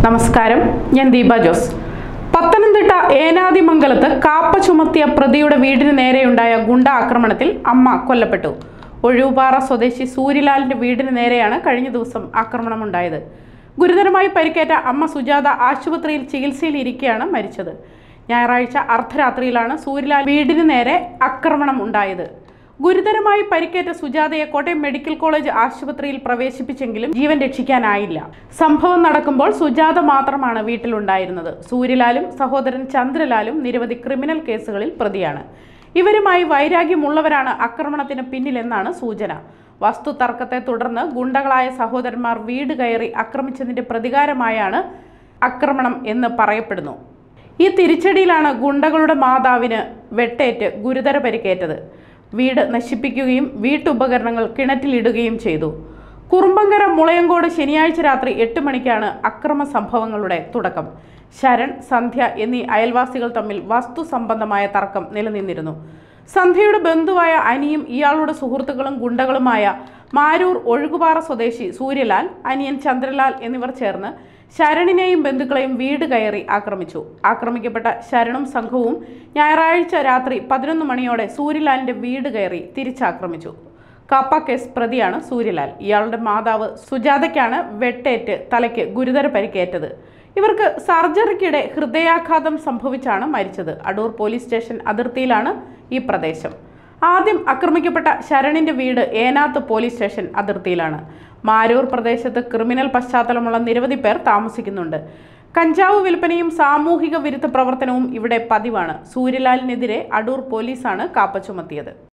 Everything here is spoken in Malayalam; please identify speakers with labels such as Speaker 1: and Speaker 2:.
Speaker 1: നമസ്കാരം ഞാൻ ദീപ ജോസ് പത്തനംതിട്ട ഏനാദിമംഗലത്ത് കാപ്പ ചുമത്തിയ പ്രതിയുടെ വീടിന് നേരെയുണ്ടായ ഗുണ്ട ആക്രമണത്തിൽ അമ്മ കൊല്ലപ്പെട്ടു ഒഴിവുപാറ സ്വദേശി സൂര്യലാലിന്റെ വീടിന് നേരെയാണ് കഴിഞ്ഞ ദിവസം ആക്രമണമുണ്ടായത് ഗുരുതരമായി പരിക്കേറ്റ അമ്മ സുജാത ആശുപത്രിയിൽ ചികിത്സയിലിരിക്കെയാണ് മരിച്ചത് ഞായറാഴ്ച അർദ്ധരാത്രിയിലാണ് സൂര്യലാൽ വീടിന് നേരെ ആക്രമണം ഉണ്ടായത് ഗുരുതരമായി പരിക്കേറ്റ സുജാതയെ കോട്ടയം മെഡിക്കൽ കോളേജ് ആശുപത്രിയിൽ പ്രവേശിപ്പിച്ചെങ്കിലും ജീവൻ രക്ഷിക്കാനായില്ല സംഭവം നടക്കുമ്പോൾ സുജാത മാത്രമാണ് വീട്ടിലുണ്ടായിരുന്നത് സൂര്യലാലും സഹോദരൻ ചന്ദ്രലാലും നിരവധി ക്രിമിനൽ കേസുകളിൽ പ്രതിയാണ് ഇവരുമായി വൈരാഗ്യമുള്ളവരാണ് ആക്രമണത്തിന് പിന്നിലെന്നാണ് സൂചന വസ്തു തർക്കത്തെ തുടർന്ന് ഗുണ്ടകളായ സഹോദരന്മാർ വീട് കയറി ആക്രമിച്ചതിന്റെ പ്രതികാരമായാണ് ആക്രമണം എന്ന് പറയപ്പെടുന്നു ഈ തിരിച്ചടിയിലാണ് ഗുണ്ടകളുടെ മാതാവിന് വെട്ടേറ്റ് ഗുരുതര പരിക്കേറ്റത് വീട് നശിപ്പിക്കുകയും വീട്ടുപകരണങ്ങൾ കിണറ്റിലിടുകയും ചെയ്തു കുറുമ്പങ്കര മുളയങ്കോട് ശനിയാഴ്ച രാത്രി എട്ട് മണിക്കാണ് അക്രമ സംഭവങ്ങളുടെ തുടക്കം ശരൺ സന്ധ്യ എന്നീ അയൽവാസികൾ തമ്മിൽ വസ്തു സംബന്ധമായ തർക്കം നിലനിന്നിരുന്നു സന്ധ്യയുടെ ബന്ധുവായ അനിയും ഇയാളുടെ സുഹൃത്തുക്കളും ഗുണ്ടകളുമായ മാരൂർ ഒഴുകുപാറ സ്വദേശി സൂര്യലാൽ അനിയൻ ചന്ദ്രലാൽ എന്നിവർ ചേർന്ന് ശരണിനെയും ബന്ധുക്കളെയും വീട് കയറി ആക്രമിച്ചു ആക്രമിക്കപ്പെട്ട ശരണും സംഘവും ഞായറാഴ്ച രാത്രി പതിനൊന്ന് മണിയോടെ സൂര്യലാലിന്റെ വീട് കയറി തിരിച്ചാക്രമിച്ചു കാപ്പ കേസ് പ്രതിയാണ് സൂര്യലാൽ ഇയാളുടെ മാതാവ് സുജാതയ്ക്കാണ് വെട്ടേറ്റ് തലയ്ക്ക് ഗുരുതര പരിക്കേറ്റത് ഇവർക്ക് സർജറിക്കിടെ ഹൃദയാഘാതം സംഭവിച്ചാണ് മരിച്ചത് അടൂർ പോലീസ് സ്റ്റേഷൻ അതിർത്തിയിലാണ് ഈ പ്രദേശം ആദ്യം ആക്രമിക്കപ്പെട്ട ശരണിന്റെ വീട് ഏനാത്ത് പോലീസ് സ്റ്റേഷൻ അതിർത്തിയിലാണ് മാരൂർ പ്രദേശത്ത് ക്രിമിനൽ പശ്ചാത്തലമുള്ള നിരവധി പേർ താമസിക്കുന്നുണ്ട് കഞ്ചാവ് വിൽപ്പനയും സാമൂഹിക വിരുദ്ധ പ്രവർത്തനവും ഇവിടെ പതിവാണ് സൂര്യലാലിനെതിരെ അടൂർ പോലീസാണ് കാപ്പ ചുമത്തിയത്